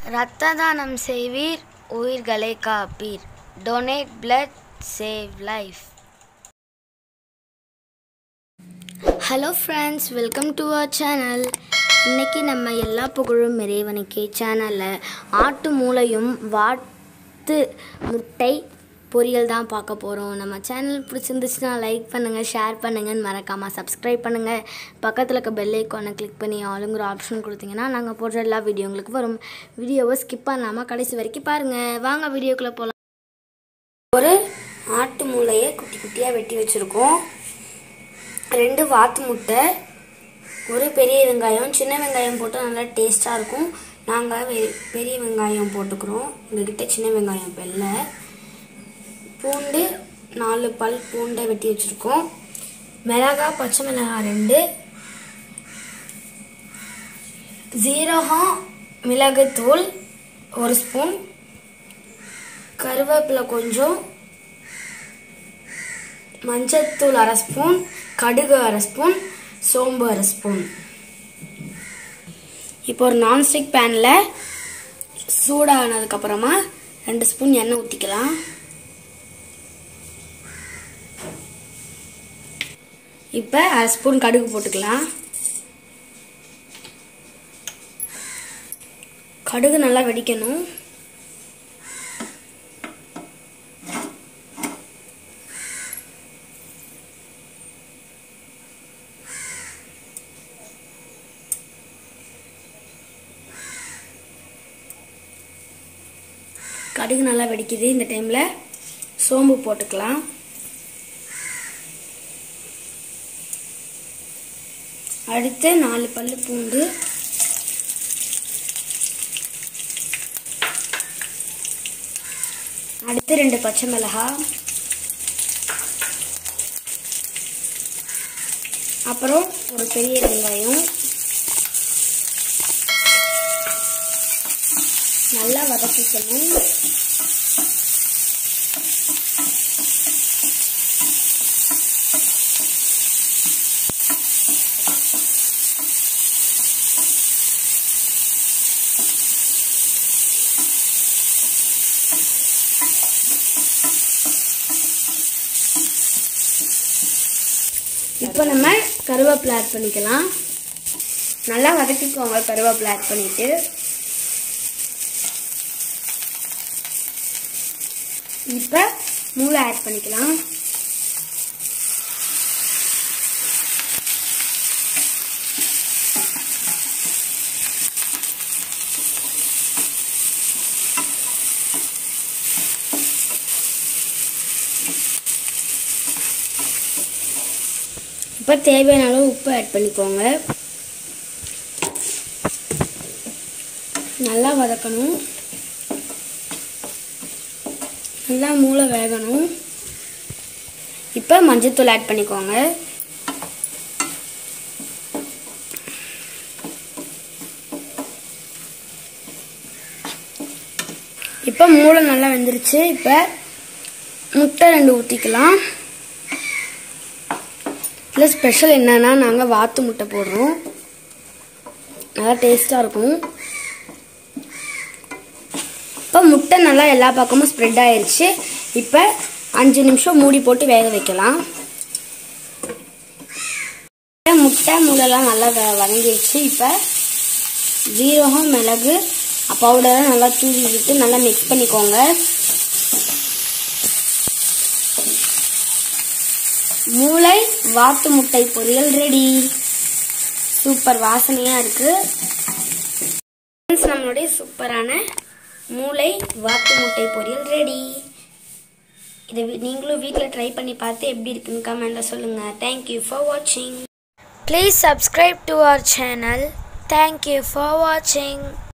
இரத்த தானம் செய்வீர் உயிர்களை காப்பீர் donate blood save life hello friends welcome to our channel இன்றைக்கி நம்ம எல்லா புகழும் இறைவனுக்கு சேனலில் ஆட்டு மூளையும் வாத்து முட்டை பொரியல் தான் பார்க்க போகிறோம் நம்ம சேனல் பிடிச்சிருந்துச்சுன்னா லைக் பண்ணுங்கள் ஷேர் பண்ணுங்கன்னு மறக்காமல் சப்ஸ்கிரைப் பண்ணுங்கள் பக்கத்தில் இருக்க பெல் ஐக்கானை கிளிக் பண்ணி ஆளுங்கிற ஆப்ஷன் கொடுத்தீங்கன்னா நாங்கள் போடுற எல்லா வீடியோ உங்களுக்கு வரும் வீடியோவை ஸ்கிப் பண்ணாமல் கடைசி வரைக்கும் பாருங்கள் வாங்க வீடியோக்குள்ளே போகலாம் ஒரு ஆட்டு மூளையை குட்டி குட்டியாக வெட்டி வச்சுருக்கோம் ரெண்டு வாத்து முட்டை ஒரு பெரிய வெங்காயம் சின்ன வெங்காயம் போட்டால் நல்லா டேஸ்ட்டாக இருக்கும் நாங்கள் பெரிய வெங்காயம் போட்டுக்கிறோம் எங்ககிட்ட சின்ன வெங்காயம் இப்போ இல்லை பூண்டு நாலு பல் பூண்டை வெட்டி வச்சுருக்கோம் மிளகா பச்சை மிளகாய் ரெண்டு ஜீரகம் மிளகுத்தூள் ஒரு ஸ்பூன் கருவேப்பிலை கொஞ்சம் மஞ்சத்தூள் அரை ஸ்பூன் கடுகு அரை ஸ்பூன் சோம்பு அரை ஸ்பூன் இப்போ ஒரு நான்ஸ்டிக் பேனில் சூடானதுக்கப்புறமா ரெண்டு ஸ்பூன் எண்ணெய் ஊற்றிக்கலாம் இப்போ அரை ஸ்பூன் கடுகு போட்டுக்கலாம் கடுகு நல்லா வெடிக்கணும் கடுகு நல்லா வெடிக்குது இந்த டைமில் சோம்பு போட்டுக்கலாம் அடுத்து நாலு பல்லு பூண்டு அடுத்து ரெண்டு பச்சை மிளகாய் அப்புறம் ஒரு பெரிய வெங்காயம் நல்லா வதக்கிக்கணும் இப்போ நம்ம கருவேப்பிலை ஆட் பண்ணிக்கலாம் நல்லா வதக்கிக்கோங்க கருவேப்பிலை ஆட் பண்ணிட்டு இப்போ மூளை ஆட் பண்ணிக்கலாம் இப்போ தேவையான அளவு உப்பு ஆட் பண்ணிக்கோங்க நல்லா வதக்கணும் நல்லா மூளை வேகணும் இப்போ மஞ்சத்தூள் ஆட் பண்ணிக்கோங்க இப்போ மூளை நல்லா வெந்துருச்சு இப்போ முட்டை ரெண்டு ஊற்றிக்கலாம் இதில் ஸ்பெஷல் என்னன்னா நாங்கள் வாத்து முட்டை போடுறோம் நல்லா டேஸ்ட்டாக இருக்கும் இப்போ முட்டை நல்லா எல்லா பக்கமும் ஸ்ப்ரெட் ஆயிடுச்சு இப்போ அஞ்சு நிமிஷம் மூடி போட்டு வேக வைக்கலாம் முட்டை முளைலாம் நல்லா வதங்கிடுச்சு இப்போ ஜீரகம் மிளகு பவுடரை நல்லா தூவி விட்டு நல்லா மிக்ஸ் பண்ணிக்கோங்க மூளை வாத்து முட்டை பொரியல் ரெடி சூப்பர் வாசனையாக இருக்குது நம்மளுடைய சூப்பரான மூளை வாத்து முட்டை பொரியல் ரெடி இதை நீங்களும் வீட்டில் ட்ரை பண்ணி பார்த்து எப்படி இருக்குன்னு கமெண்டில் சொல்லுங்கள் தேங்க்யூ ஃபார் வாட்சிங் please subscribe to our channel thank you for வாட்சிங்